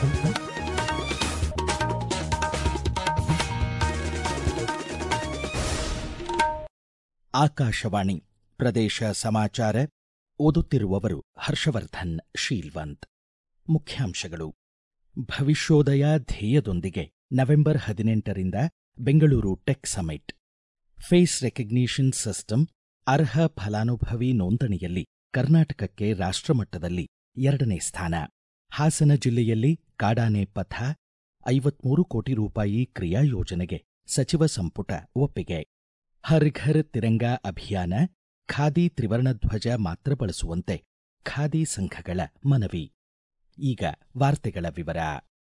ಆಕಾಶವಾಣಿ ಪ್ರದೇಶ ಸಮಾಚಾರ ಓದುತ್ತಿರುವವರು ಹರ್ಷವರ್ಧನ್ ಶೀಲ್ವಂತ್ ಮುಖ್ಯಾಂಶಗಳು ಭವಿಷ್ಯೋದಯ ಧ್ಯೇಯದೊಂದಿಗೆ ನವೆಂಬರ್ ಹದಿನೆಂಟರಿಂದ Bengaluru tech summit face recognition system ಅರ್ಹ ಫಲಾನುಭವಿ ನೋಂದಣಿಯಲ್ಲಿ ಕರ್ನಾಟಕಕ್ಕೆ ರಾಷ್ಟ್ರಮಟ್ಟದಲ್ಲಿ ಎರಡನೇ ಸ್ಥಾನ ಹಾಸನ ಜಿಲ್ಲೆಯಲ್ಲಿ ಕಾಡಾನೆ ಪಥ ಐವತ್ಮೂರು ಕೋಟಿ ರೂಪಾಯಿ ಕ್ರಿಯಾ ಯೋಜನೆಗೆ ಸಚಿವ ಸಂಪುಟ ಒಪ್ಪಿಗೆ ಹರ್ ಘರ್ ತಿರಂಗಾ ಅಭಿಯಾನ ಖಾದಿ ತ್ರಿವರ್ಣ ಧ್ವಜ ಮಾತ್ರ ಬಳಸುವಂತೆ ಖಾದಿ ಸಂಘಗಳ ಮನವಿ ಈಗ ವಾರ್ತೆಗಳ ವಿವರ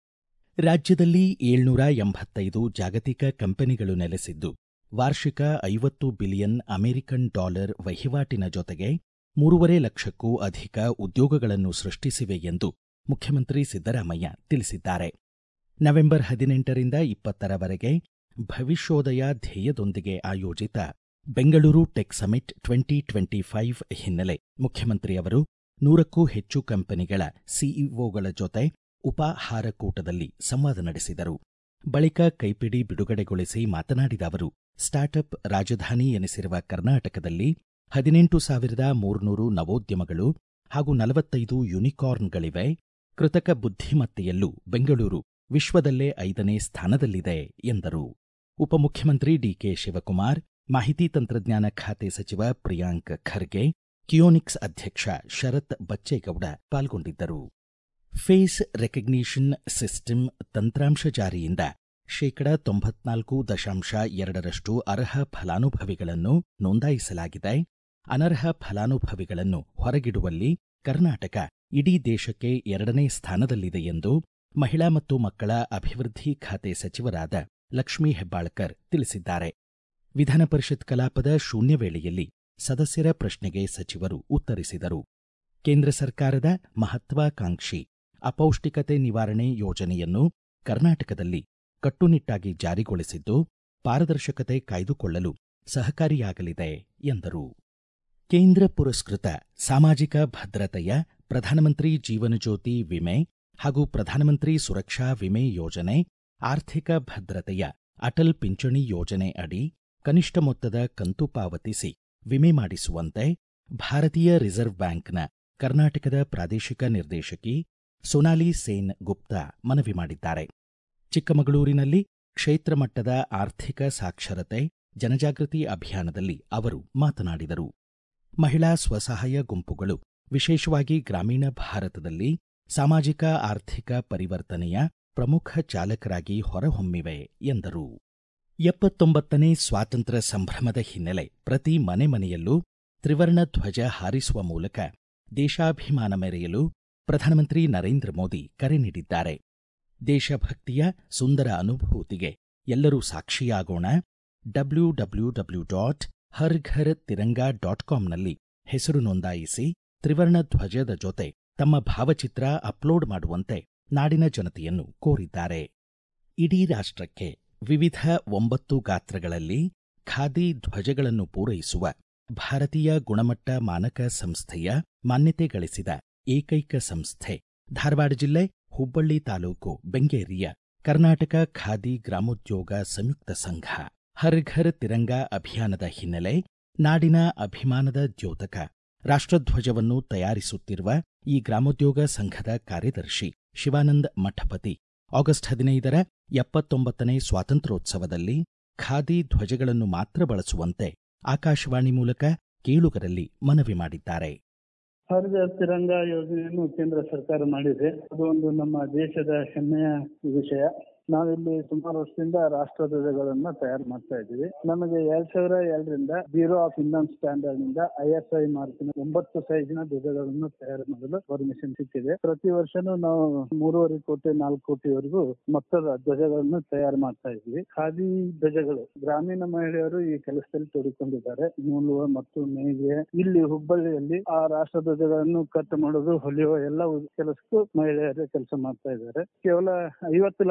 ರಾಜ್ಯದಲ್ಲಿ ಏಳ್ನೂರ ಎಂಬತ್ತೈದು ಜಾಗತಿಕ ಕಂಪನಿಗಳು ನೆಲೆಸಿದ್ದು ವಾರ್ಷಿಕ ಐವತ್ತು ಬಿಲಿಯನ್ ಅಮೆರಿಕನ್ ಡಾಲರ್ ವಹಿವಾಟಿನ ಜೊತೆಗೆ ಮೂರುವರೆ ಲಕ್ಷಕ್ಕೂ ಅಧಿಕ ಉದ್ಯೋಗಗಳನ್ನು ಸೃಷ್ಟಿಸಿವೆ ಎಂದು ಮುಖ್ಯಮಂತ್ರಿ ಸಿದ್ದರಾಮಯ್ಯ ತಿಳಿಸಿದ್ದಾರೆ ನವೆಂಬರ್ ಹದಿನೆಂಟರಿಂದ ಇಪ್ಪತ್ತರವರೆಗೆ ಭವಿಷ್ಯೋದಯ ಧ್ಯೇಯದೊಂದಿಗೆ ಆಯೋಜಿತ Bengaluru tech summit twenty twenty five ಹಿನ್ನೆಲೆ ಮುಖ್ಯಮಂತ್ರಿ ಅವರು ನೂರಕ್ಕೂ ಹೆಚ್ಚು ಕಂಪನಿಗಳ ಸಿಇಒಗಳ ಜೊತೆ ಉಪಾಹಾರ ಕೂಟದಲ್ಲಿ ಸಂವಾದ ನಡೆಸಿದರು ಬಳಿಕ ಕೈಪಿಡಿ ಬಿಡುಗಡೆಗೊಳಿಸಿ ಮಾತನಾಡಿದ ಅವರು ಸ್ಟಾರ್ಟ್ಅಪ್ ರಾಜಧಾನಿ ಎನಿಸಿರುವ ಕರ್ನಾಟಕದಲ್ಲಿ ಹದಿನೆಂಟು ಸಾವಿರದ ಮೂರ್ನೂರು ನವೋದ್ಯಮಗಳು ಹಾಗೂ ನಲವತ್ತೈದು ಯುನಿಕಾರ್ನ್ಗಳಿವೆ ಕೃತಕ ಬುದ್ಧಿಮತ್ತೆಯಲ್ಲೂ ಬೆಂಗಳೂರು ವಿಶ್ವದಲ್ಲೇ ಐದನೇ ಸ್ಥಾನದಲ್ಲಿದೆ ಎಂದರು ಉಪಮುಖ್ಯಮಂತ್ರಿ ಡಿಕೆ ಶಿವಕುಮಾರ್ ಮಾಹಿತಿ ತಂತ್ರಜ್ಞಾನ ಖಾತೆ ಸಚಿವ ಪ್ರಿಯಾಂಕ್ ಖರ್ಗೆ ಕಿಯೋನಿಕ್ಸ್ ಅಧ್ಯಕ್ಷ ಶರತ್ ಬಚ್ಚೇಗೌಡ ಪಾಲ್ಗೊಂಡಿದ್ದರು ಫೇಸ್ ರೆಕಗ್ನಿಷನ್ ಸಿಸ್ಟಮ್ ತಂತ್ರಾಂಶ ಜಾರಿಯಿಂದ ಶೇಕಡ ತೊಂಬತ್ನಾಲ್ಕು ದಶಾಂಶ ಎರಡರಷ್ಟು ಅರ್ಹ ಫಲಾನುಭವಿಗಳನ್ನು ನೋಂದಾಯಿಸಲಾಗಿದೆ ಅನರ್ಹ ಫಲಾನುಭವಿಗಳನ್ನು ಹೊರಗಿಡುವಲ್ಲಿ ಕರ್ನಾಟಕ ಇಡೀ ದೇಶಕ್ಕೆ ಎರಡನೇ ಸ್ಥಾನದಲ್ಲಿದೆ ಎಂದು ಮಹಿಳಾ ಮತ್ತು ಮಕ್ಕಳ ಅಭಿವೃದ್ಧಿ ಖಾತೆ ಸಚಿವರಾದ ಲಕ್ಷ್ಮೀ ಹೆಬ್ಬಾಳ್ಕರ್ ತಿಳಿಸಿದ್ದಾರೆ ವಿಧಾನ ಪರಿಷತ್ ಕಲಾಪದ ಶೂನ್ಯ ವೇಳೆಯಲ್ಲಿ ಸದಸ್ಯರ ಪ್ರಶ್ನೆಗೆ ಸಚಿವರು ಉತ್ತರಿಸಿದರು ಕೇಂದ್ರ ಸರ್ಕಾರದ ಮಹತ್ವಾಕಾಂಕ್ಷಿ ಅಪೌಷ್ಟಿಕತೆ ನಿವಾರಣೆ ಯೋಜನೆಯನ್ನು ಕರ್ನಾಟಕದಲ್ಲಿ ಕಟ್ಟುನಿಟ್ಟಾಗಿ ಜಾರಿಗೊಳಿಸಿದ್ದು ಪಾರದರ್ಶಕತೆ ಕಾಯ್ದುಕೊಳ್ಳಲು ಸಹಕಾರಿಯಾಗಲಿದೆ ಎಂದರು ಕೇಂದ್ರ ಪುರಸ್ಕೃತ ಸಾಮಾಜಿಕ ಭದ್ರತೆಯ ಪ್ರಧಾನಮಂತ್ರಿ ಜೀವನಜ್ಯೋತಿ ವಿಮೆ ಹಾಗೂ ಪ್ರಧಾನಮಂತ್ರಿ ಸುರಕ್ಷಾ ವಿಮೆ ಯೋಜನೆ ಆರ್ಥಿಕ ಭದ್ರತೆಯ ಅಟಲ್ ಪಿಂಚಣಿ ಯೋಜನೆ ಅಡಿ ಕನಿಷ್ಠ ಮೊತ್ತದ ಕಂತು ಪಾವತಿಸಿ ವಿಮೆ ಮಾಡಿಸುವಂತೆ ಭಾರತೀಯ ರಿಸರ್ವ್ ಬ್ಯಾಂಕ್ನ ಕರ್ನಾಟಕದ ಪ್ರಾದೇಶಿಕ ನಿರ್ದೇಶಕಿ ಸೊನಾಲಿ ಸೇನ್ ಗುಪ್ತಾ ಮನವಿ ಮಾಡಿದ್ದಾರೆ ಚಿಕ್ಕಮಗಳೂರಿನಲ್ಲಿ ಕ್ಷೇತ್ರ ಮಟ್ಟದ ಆರ್ಥಿಕ ಸಾಕ್ಷರತೆ ಜನಜಾಗೃತಿ ಅಭಿಯಾನದಲ್ಲಿ ಅವರು ಮಾತನಾಡಿದರು ಮಹಿಳಾ ಸ್ವಸಹಾಯ ಗುಂಪುಗಳು ವಿಶೇಷವಾಗಿ ಗ್ರಾಮೀಣ ಭಾರತದಲ್ಲಿ ಸಾಮಾಜಿಕ ಆರ್ಥಿಕ ಪರಿವರ್ತನೆಯ ಪ್ರಮುಖ ಚಾಲಕರಾಗಿ ಹೊರಹೊಮ್ಮಿವೆ ಎಂದರು ಎಪ್ಪತ್ತೊಂಬತ್ತನೇ ಸ್ವಾತಂತ್ರ್ಯ ಸಂಭ್ರಮದ ಹಿನ್ನೆಲೆ ಪ್ರತಿ ಮನೆ ಮನೆಯಲ್ಲೂ ತ್ರಿವರ್ಣ ಧ್ವಜ ಹಾರಿಸುವ ಮೂಲಕ ದೇಶಾಭಿಮಾನ ಮೆರೆಯಲು ಪ್ರಧಾನಮಂತ್ರಿ ನರೇಂದ್ರ ಮೋದಿ ಕರೆ ನೀಡಿದ್ದಾರೆ ದೇಶಭಕ್ತಿಯ ಸುಂದರ ಅನುಭೂತಿಗೆ ಎಲ್ಲರೂ ಸಾಕ್ಷಿಯಾಗೋಣ W W W dot Har Ghar Tiranga dot ಕಾಂನಲ್ಲಿ ಹೆಸರು ನೋಂದಾಯಿಸಿ ತ್ರಿವರ್ಣ ಧ್ವಜದ ಜೊತೆ ತಮ್ಮ ಭಾವಚಿತ್ರ ಅಪ್ಲೋಡ್ ಮಾಡುವಂತೆ ನಾಡಿನ ಜನತೆಯನ್ನು ಕೋರಿದ್ದಾರೆ ಇಡೀ ರಾಷ್ಟ್ರಕ್ಕೆ ವಿವಿಧ ಒಂಬತ್ತು ಗಾತ್ರಗಳಲ್ಲಿ ಖಾದಿ ಧ್ವಜಗಳನ್ನು ಪೂರೈಸುವ ಭಾರತೀಯ ಗುಣಮಟ್ಟ ಮಾನಕ ಸಂಸ್ಥೆಯ ಮಾನ್ಯತೆ ಗಳಿಸಿದ ಏಕೈಕ ಸಂಸ್ಥೆ ಧಾರವಾಡ ಜಿಲ್ಲೆ ಹುಬ್ಬಳ್ಳಿ ತಾಲೂಕು ಬೆಂಗೇರಿಯ ಕರ್ನಾಟಕ ಖಾದಿ ಗ್ರಾಮೋದ್ಯೋಗ ಸಂಯುಕ್ತ ಸಂಘ ಹರ್ ಘರ್ ತಿರಂಗಾ ಅಭಿಯಾನದ ಹಿನ್ನೆಲೆ ನಾಡಿನ ಅಭಿಮಾನದ ದ್ಯೋತಕ ರಾಷ್ಟ್ರಧ್ವಜವನ್ನು ತಯಾರಿಸುತ್ತಿರುವ ಈ ಗ್ರಾಮೋದ್ಯೋಗ ಸಂಘದ ಕಾರ್ಯದರ್ಶಿ ಶಿವಾನಂದ್ ಮಠಪತಿ ಆಗಸ್ಟ್ ಹದಿನೈದರ ಎಪ್ಪತ್ತೊಂಬತ್ತನೇ ಸ್ವಾತಂತ್ರ್ಯೋತ್ಸವದಲ್ಲಿ ಖಾದಿ ಧ್ವಜಗಳನ್ನು ಮಾತ್ರ ಬಳಸುವಂತೆ ಆಕಾಶವಾಣಿ ಮೂಲಕ ಕೇಳುಗರಲ್ಲಿ ಮನವಿ ಮಾಡಿದ್ದಾರೆ ಹರ್ ಘರ್ ತಿರಂಗ ಯೋಜನೆಯನ್ನು ಕೇಂದ್ರ ಸರ್ಕಾರ ಮಾಡಿದೆ ಅದು ಒಂದು ನಮ್ಮ ದೇಶದ ಹೆಮ್ಮೆಯ ವಿಷಯ ನಾವಿಲ್ಲಿ ಸುಮಾರು ವರ್ಷದಿಂದ ರಾಷ್ಟ್ರ ಧ್ವಜಗಳನ್ನ ತಯಾರು ಮಾಡ್ತಾ ಇದ್ದೀವಿ ನಮಗೆ ಎರಡ್ ಸಾವಿರ ಎರಡರಿಂದ ಬ್ಯೂರೋ ಆಫ್ ಇಂಡಿಯನ್ ಸ್ಟ್ಯಾಂಡರ್ಡ್ ನಿಂದ ಐ ಎಸ್ ಐ ಮಾರ್ಕಿನ ಒಂಬತ್ತು ಸೈಜಿನ ಧ್ವಜಗಳನ್ನು ತಯಾರು ಮಾಡಲು ಪರ್ಮಿಷನ್ ಸಿಕ್ಕಿದೆ ಪ್ರತಿ ವರ್ಷನೂ ನಾವು ಮೂರುವರೆ ಕೋಟಿ ನಾಲ್ಕು ಕೋಟಿವರೆಗೂ ಮೊತ್ತದ ಧ್ವಜಗಳನ್ನು ತಯಾರು ಮಾಡ್ತಾ ಇದ್ವಿ ಖಾದಿ ಧ್ವಜಗಳು ಗ್ರಾಮೀಣ ಮಹಿಳೆಯರು ಈ ಕೆಲಸದಲ್ಲಿ ತೊಡಗಿಕೊಂಡಿದ್ದಾರೆ ನೂಲುವ ಮತ್ತು ನೇಯ್ಗೆ ಇಲ್ಲಿ ಹುಬ್ಬಳ್ಳಿಯಲ್ಲಿ ಆ ರಾಷ್ಟ್ರ ಧ್ವಜಗಳನ್ನು ಕಟ್ ಮಾಡೋದು ಹೊಲಿಯುವ ಎಲ್ಲ ಕೆಲಸಕ್ಕೂ ಮಹಿಳೆಯರೇ ಕೆಲಸ ಮಾಡ್ತಾ ಇದ್ದಾರೆ ಕೇವಲ ಐವತ್ತು ಲಕ್ಷ ರೂಪಾಯಿ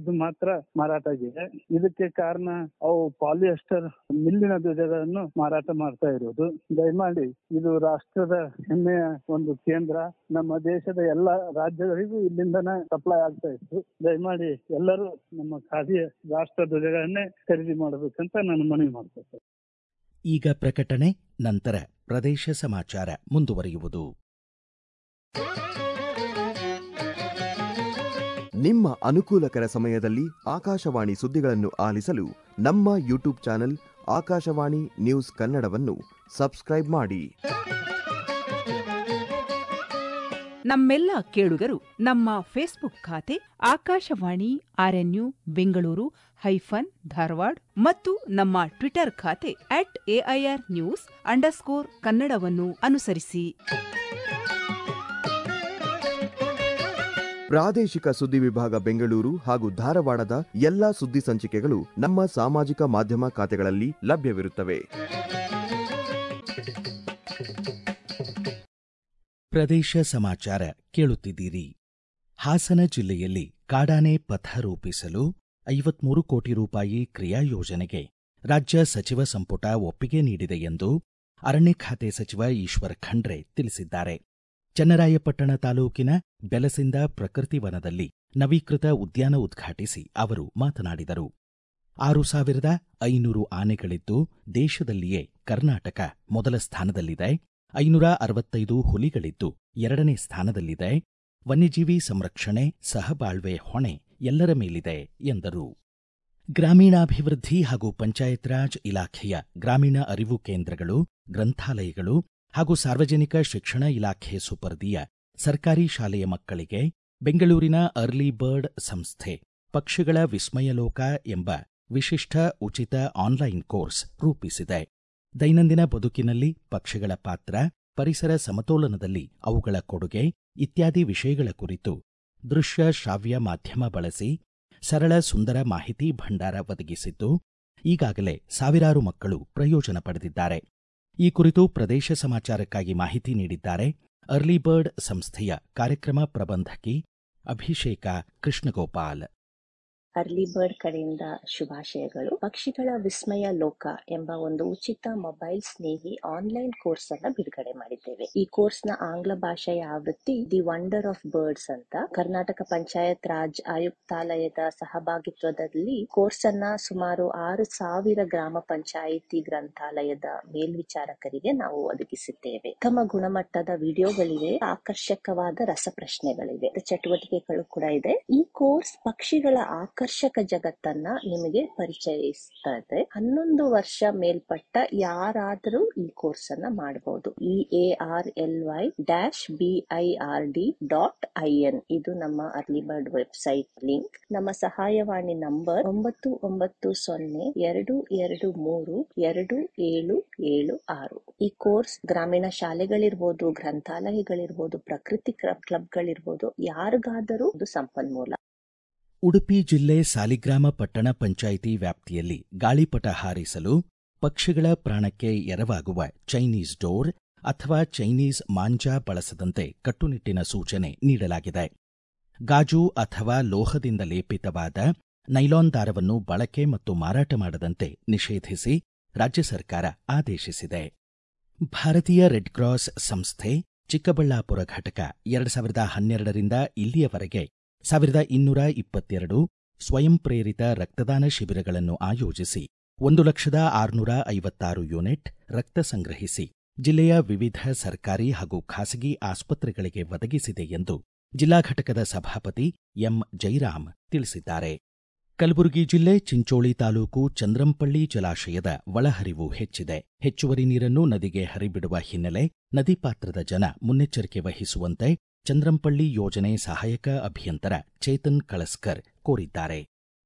ಧ್ವಜದ್ದು ಮಾತ್ರ ಮಾರಾಟ ಆಗಿದೆ ಇದಕ್ಕೆ ಕಾರಣ ಅವು ಪಾಲಿಯಸ್ಟರ್ ಮಿಲ್ಲಿನ ಧ್ವಜಗಳನ್ನು ಮಾರಾಟ ಮಾಡ್ತಾ ಇರೋದು ದಯಮಾಡಿ ಇದು ರಾಷ್ಟ್ರದ ಹೆಮ್ಮೆಯ ಒಂದು ಕೇಂದ್ರ ನಮ್ಮ ದೇಶದ ಎಲ್ಲ ರಾಜ್ಯಗಳಿಗೂ ಇಲ್ಲಿಂದನೇ ಸಪ್ಲೈ ಆಗ್ತಾ ಇತ್ತು ದಯಮಾಡಿ ಎಲ್ಲರೂ ನಮ್ಮ ಖಾದಿಯ ರಾಷ್ಟ್ರ ಧ್ವಜಗಳನ್ನೇ ಖರೀದಿ ಮಾಡಬೇಕಂತ ನಾನು ಮನವಿ ಮಾಡ್ತೇನೆ ಈಗ ಪ್ರಕಟಣೆ ನಂತರ ಪ್ರದೇಶ ಸಮಾಚಾರ ಮುಂದುವರಿಯುವುದು ನಿಮ್ಮ ಅನುಕೂಲಕರ ಸಮಯದಲ್ಲಿ ಆಕಾಶವಾಣಿ ಸುದ್ದಿಗಳನ್ನು ಆಲಿಸಲು ನಮ್ಮ ಯೂಟ್ಯೂಬ್ ಚಾನೆಲ್ ಆಕಾಶವಾಣಿ ನ್ಯೂಸ್ ಕನ್ನಡವನ್ನು ಸಬ್ಸ್ಕ್ರೈಬ್ ಮಾಡಿ ನಮ್ಮೆಲ್ಲ ಕೇಳುಗರು ನಮ್ಮ ಫೇಸ್ಬುಕ್ ಖಾತೆ ಆಕಾಶವಾಣಿ ಆರ್ಎನ್ಯು ಬೆಂಗಳೂರು ಹೈಫನ್ ಧಾರವಾಡ ಮತ್ತು ನಮ್ಮ ಟ್ವಿಟರ್ ಖಾತೆ ಅಟ್ ಎಐಆರ್ ನ್ಯೂಸ್ ಅಂಡರ್ಸ್ಕೋರ್ ಕನ್ನಡವನ್ನು ಅನುಸರಿಸಿ ಪ್ರಾದೇಶಿಕ ಸುದ್ದಿ ವಿಭಾಗ ಬೆಂಗಳೂರು ಹಾಗೂ ಧಾರವಾಡದ ಎಲ್ಲಾ ಸುದ್ದಿ ಸಂಚಿಕೆಗಳು ನಮ್ಮ ಸಾಮಾಜಿಕ ಮಾಧ್ಯಮ ಖಾತೆಗಳಲ್ಲಿ ಲಭ್ಯವಿರುತ್ತವೆ ಪ್ರದೇಶ ಸಮಾಚಾರ ಕೇಳುತ್ತಿದ್ದೀರಿ ಹಾಸನ ಜಿಲ್ಲೆಯಲ್ಲಿ ಕಾಡಾನೆ ಪಥ ರೂಪಿಸಲು ಐವತ್ಮೂರು ಕೋಟಿ ರೂಪಾಯಿ ಕ್ರಿಯಾ ಯೋಜನೆಗೆ ರಾಜ್ಯ ಸಚಿವ ಸಂಪುಟ ಒಪ್ಪಿಗೆ ನೀಡಿದೆ ಎಂದು ಅರಣ್ಯ ಖಾತೆ ಸಚಿವ ಈಶ್ವರ ಖಂಡ್ರೆ ತಿಳಿಸಿದ್ದಾರೆ ಚನ್ನರಾಯಪಟ್ಟಣ ತಾಲೂಕಿನ ಬೆಲಸಿಂದ ಪ್ರಕೃತಿ ವನದಲ್ಲಿ ನವೀಕೃತ ಉದ್ಯಾನ ಉದ್ಘಾಟಿಸಿ ಅವರು ಮಾತನಾಡಿದರು ಆರು ಸಾವಿರದ ಐನೂರು ಆನೆಗಳಿದ್ದು ದೇಶದಲ್ಲಿಯೇ ಕರ್ನಾಟಕ ಮೊದಲ ಸ್ಥಾನದಲ್ಲಿದೆ ಐನೂರ ಅರವತ್ತೈದು ಹುಲಿಗಳಿದ್ದು ಎರಡನೇ ಸ್ಥಾನದಲ್ಲಿದೆ ವನ್ಯಜೀವಿ ಸಂರಕ್ಷಣೆ ಸಹಬಾಳ್ವೆ ಹೊಣೆ ಎಲ್ಲರ ಮೇಲಿದೆ ಎಂದರು ಗ್ರಾಮೀಣಾಭಿವೃದ್ಧಿ ಹಾಗೂ ಪಂಚಾಯತ್ ರಾಜ್ ಇಲಾಖೆಯ ಗ್ರಾಮೀಣ ಅರಿವು ಕೇಂದ್ರಗಳು ಗ್ರಂಥಾಲಯಗಳು ಹಾಗೂ ಸಾರ್ವಜನಿಕ ಶಿಕ್ಷಣ ಇಲಾಖೆ ಸುಪರ್ದಿಯ ಸರ್ಕಾರಿ ಶಾಲೆಯ ಮಕ್ಕಳಿಗೆ ಬೆಂಗಳೂರಿನ ಅರ್ಲಿ ಬರ್ಡ್ ಸಂಸ್ಥೆ ಪಕ್ಷಿಗಳ ವಿಸ್ಮಯಲೋಕ ಎಂಬ ವಿಶಿಷ್ಟ ಉಚಿತ ಆನ್ಲೈನ್ ಕೋರ್ಸ್ ರೂಪಿಸಿದೆ ದೈನಂದಿನ ಬದುಕಿನಲ್ಲಿ ಪಕ್ಷಿಗಳ ಪಾತ್ರ ಪರಿಸರ ಸಮತೋಲನದಲ್ಲಿ ಅವುಗಳ ಕೊಡುಗೆ ಇತ್ಯಾದಿ ವಿಷಯಗಳ ಕುರಿತು ದೃಶ್ಯ ಶ್ರಾವ್ಯ ಮಾಧ್ಯಮ ಬಳಸಿ ಸರಳ ಸುಂದರ ಮಾಹಿತಿ ಭಂಡಾರ ಒದಗಿಸಿದ್ದು ಈಗಾಗಲೇ ಸಾವಿರಾರು ಮಕ್ಕಳು ಪ್ರಯೋಜನ ಪಡೆದಿದ್ದಾರೆ ಈ ಕುರಿತು ಪ್ರದೇಶ ಸಮಾಚಾರಕ್ಕಾಗಿ ಮಾಹಿತಿ ನೀಡಿದ್ದಾರೆ ಅರ್ಲಿ ಬರ್ಡ್ ಸಂಸ್ಥೆಯ ಕಾರ್ಯಕ್ರಮ ಪ್ರಬಂಧಕಿ ಅಭಿಷೇಕ ಕೃಷ್ಣಗೋಪಾಲ್ ಅರ್ಲಿ ಬರ್ಡ್ ಕಡೆಯಿಂದ ಶುಭಾಶಯಗಳು ಪಕ್ಷಿಗಳ ವಿಸ್ಮಯ ಲೋಕ ಎಂಬ ಒಂದು ಉಚಿತ ಮೊಬೈಲ್ ಸ್ನೇಹಿ ಆನ್ಲೈನ್ ಕೋರ್ಸ್ ಅನ್ನ ಬಿಡುಗಡೆ ಮಾಡಿದ್ದೇವೆ ಈ ಕೋರ್ಸ್ ನ ಆಂಗ್ಲ ಭಾಷೆಯ ಆವೃತ್ತಿ ದಿ ವಂಡರ್ ಆಫ್ ಬರ್ಡ್ಸ್ ಅಂತ ಕರ್ನಾಟಕ ಪಂಚಾಯತ್ ರಾಜ್ ಆಯುಕ್ತಾಲಯದ ಸಹಭಾಗಿತ್ವದಲ್ಲಿ ಕೋರ್ಸ್ ಅನ್ನ ಸುಮಾರು ಆರು ಸಾವಿರ ಗ್ರಾಮ ಪಂಚಾಯಿತಿ ಗ್ರಂಥಾಲಯದ ಮೇಲ್ವಿಚಾರಕರಿಗೆ ನಾವು ಒದಗಿಸಿದ್ದೇವೆ ಉತ್ತಮ ಗುಣಮಟ್ಟದ ವಿಡಿಯೋಗಳಿವೆ ಆಕರ್ಷಕವಾದ ರಸಪ್ರಶ್ನೆಗಳಿವೆ ಚಟುವಟಿಕೆಗಳು ಕೂಡ ಇದೆ ಈ ಕೋರ್ಸ್ ಪಕ್ಷಿಗಳ ಆಕರ್ಷಕ ಜಗತ್ತನ್ನ ನಿಮಗೆ ಪರಿಚಯಿಸ್ತದೆ ಹನ್ನೊಂದು ವರ್ಷ ಮೇಲ್ಪಟ್ಟ ಯಾರಾದರೂ ಈ ಕೋರ್ಸ್ ಅನ್ನ ಮಾಡಬಹುದು E A R L Y dash B I R D dot I N ಇದು ನಮ್ಮ ಅರ್ಲಿ ಬರ್ಡ್ ವೆಬ್ಸೈಟ್ ಲಿಂಕ್ ನಮ್ಮ ಸಹಾಯವಾಣಿ ನಂಬರ್ ಒಂಬತ್ತು ಒಂಬತ್ತು ಸೊನ್ನೆ ಎರಡು ಎರಡು ಮೂರು ಎರಡು ಏಳು ಏಳು ಆರು ಈ ಕೋರ್ಸ್ ಗ್ರಾಮೀಣ ಶಾಲೆಗಳಿರ್ಬೋದು ಗ್ರಂಥಾಲಯಗಳಿರ್ಬೋದು ಪ್ರಕೃತಿ ಕ್ಲಬ್ಗಳಿರ್ಬೋದು ಯಾರಿಗಾದರೂ ಇದು ಸಂಪನ್ಮೂಲ ಉಡುಪಿ ಜಿಲ್ಲೆ ಸಾಲಿಗ್ರಾಮ ಪಟ್ಟಣ ಪಂಚಾಯಿತಿ ವ್ಯಾಪ್ತಿಯಲ್ಲಿ ಗಾಳಿಪಟ ಹಾರಿಸಲು ಪಕ್ಷಿಗಳ ಪ್ರಾಣಕ್ಕೆ ಎರವಾಗುವ ಚೈನೀಸ್ ಡೋರ್ ಅಥವಾ ಚೈನೀಸ್ ಮಾಂಜಾ ಬಳಸದಂತೆ ಕಟ್ಟುನಿಟ್ಟಿನ ಸೂಚನೆ ನೀಡಲಾಗಿದೆ ಗಾಜು ಅಥವಾ ಲೋಹದಿಂದ ಲೇಪಿತವಾದ ನೈಲಾನ್ ದಾರವನ್ನು ಬಳಕೆ ಮತ್ತು ಮಾರಾಟ ಮಾಡದಂತೆ ನಿಷೇಧಿಸಿ ರಾಜ್ಯ ಸರ್ಕಾರ ಆದೇಶಿಸಿದೆ ಭಾರತೀಯ ರೆಡ್ ಕ್ರಾಸ್ ಸಂಸ್ಥೆ ಚಿಕ್ಕಬಳ್ಳಾಪುರ ಘಟಕ ಎರಡು ಸಾವಿರದ ಹನ್ನೆರಡರಿಂದ ಇಲ್ಲಿಯವರೆಗೆ ಸಾವಿರದ ಇನ್ನೂರ ಇಪ್ಪತ್ತೆರಡು ಸ್ವಯಂ ಪ್ರೇರಿತ ರಕ್ತದಾನ ಶಿಬಿರಗಳನ್ನು ಆಯೋಜಿಸಿ ಒಂದು ಲಕ್ಷದ ಆರುನೂರ ಐವತ್ತಾರು ಯೂನಿಟ್ ರಕ್ತ ಸಂಗ್ರಹಿಸಿ ಜಿಲ್ಲೆಯ ವಿವಿಧ ಸರ್ಕಾರಿ ಹಾಗೂ ಖಾಸಗಿ ಆಸ್ಪತ್ರೆಗಳಿಗೆ ಒದಗಿಸಿದೆ ಎಂದು ಜಿಲ್ಲಾ ಘಟಕದ ಸಭಾಪತಿ ಎಂ ಜೈರಾಮ್ ತಿಳಿಸಿದ್ದಾರೆ ಕಲಬುರಗಿ ಜಿಲ್ಲೆ ಚಿಂಚೋಳಿ ತಾಲೂಕು ಚಂದ್ರಂಪಳ್ಳಿ ಜಲಾಶಯದ ಒಳಹರಿವು ಹೆಚ್ಚಿದೆ ಹೆಚ್ಚುವರಿ ನೀರನ್ನು ನದಿಗೆ ಹರಿಬಿಡುವ ಹಿನ್ನೆಲೆ ನದಿ ಪಾತ್ರದ ಜನ ಮುನ್ನೆಚ್ಚರಿಕೆ ವಹಿಸುವಂತೆ ಚಂದ್ರಂಪಳ್ಳಿ ಯೋಜನೆ ಸಹಾಯಕ ಅಭಿಯಂತರ ಚೇತನ್ ಕಳಸ್ಕರ್ ಕೋರಿದ್ದಾರೆ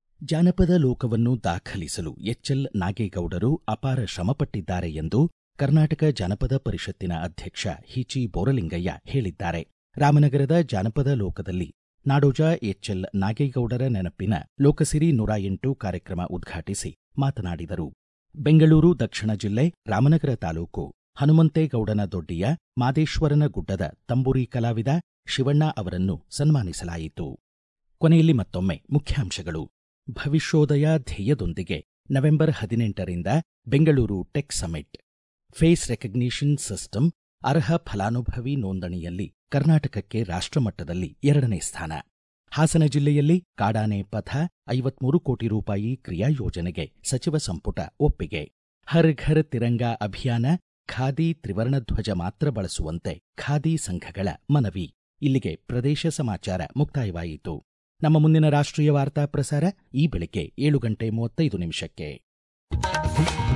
ಜಾನಪದ ಲೋಕವನ್ನು ದಾಖಲಿಸಲು ಎಚ್ಎಲ್ ನಾಗೇಗೌಡರು ಅಪಾರ ಶ್ರಮಪಟ್ಟಿದ್ದಾರೆ ಎಂದು ಕರ್ನಾಟಕ ಜಾನಪದ ಪರಿಷತ್ತಿನ ಅಧ್ಯಕ್ಷ ಹಿಚಿ ಬೋರಲಿಂಗಯ್ಯ ಹೇಳಿದ್ದಾರೆ ರಾಮನಗರದ ಜಾನಪದ ಲೋಕದಲ್ಲಿ ನಾಡೋಜ ಎಚ್ಎಲ್ ನಾಗೇಗೌಡರ ನೆನಪಿನ ಲೋಕಸಿರಿ ನೂರ ಎಂಟು ಕಾರ್ಯಕ್ರಮ ಉದ್ಘಾಟಿಸಿ ಮಾತನಾಡಿದರು ಬೆಂಗಳೂರು ದಕ್ಷಿಣ ಜಿಲ್ಲೆ ರಾಮನಗರ ತಾಲೂಕು ಹನುಮಂತೇಗೌಡನ ದೊಡ್ಡಿಯ ಮಾದೇಶ್ವರನ ಗುಡ್ಡದ ತಂಬೂರಿ ಕಲಾವಿದ ಶಿವಣ್ಣ ಅವರನ್ನು ಸನ್ಮಾನಿಸಲಾಯಿತು ಕೊನೆಯಲ್ಲಿ ಮತ್ತೊಮ್ಮೆ ಮುಖ್ಯಾಂಶಗಳು ಭವಿಷ್ಯೋದಯ ಧ್ಯೇಯದೊಂದಿಗೆ ನವೆಂಬರ್ ಹದಿನೆಂಟರಿಂದ Bengaluru tech summit face recognition system ಅರ್ಹ ಫಲಾನುಭವಿ ನೋಂದಣಿಯಲ್ಲಿ ಕರ್ನಾಟಕಕ್ಕೆ ರಾಷ್ಟ್ರಮಟ್ಟದಲ್ಲಿ ಎರಡನೇ ಸ್ಥಾನ ಹಾಸನ ಜಿಲ್ಲೆಯಲ್ಲಿ ಕಾಡಾನೆ ಪಥ ಐವತ್ಮೂರು ಕೋಟಿ ರೂಪಾಯಿ ಕ್ರಿಯಾ ಯೋಜನೆಗೆ ಸಚಿವ ಸಂಪುಟ ಒಪ್ಪಿಗೆ ಹರ್ ಘರ್ ತಿರಂಗಾ ಅಭಿಯಾನ ಖಾದಿ ತ್ರಿವರ್ಣ ಧ್ವಜ ಮಾತ್ರ ಬಳಸುವಂತೆ ಖಾದಿ ಸಂಘಗಳ ಮನವಿ ಇಲ್ಲಿಗೆ ಪ್ರದೇಶ ಸಮಾಚಾರ ಮುಕ್ತಾಯವಾಯಿತು ನಮ್ಮ ಮುಂದಿನ ರಾಷ್ಟ್ರೀಯ ವಾರ್ತಾ ಪ್ರಸಾರ ಈ ಬೆಳಿಗ್ಗೆ ಏಳು ಗಂಟೆ ಮೂವತ್ತೈದು ನಿಮಿಷಕ್ಕೆ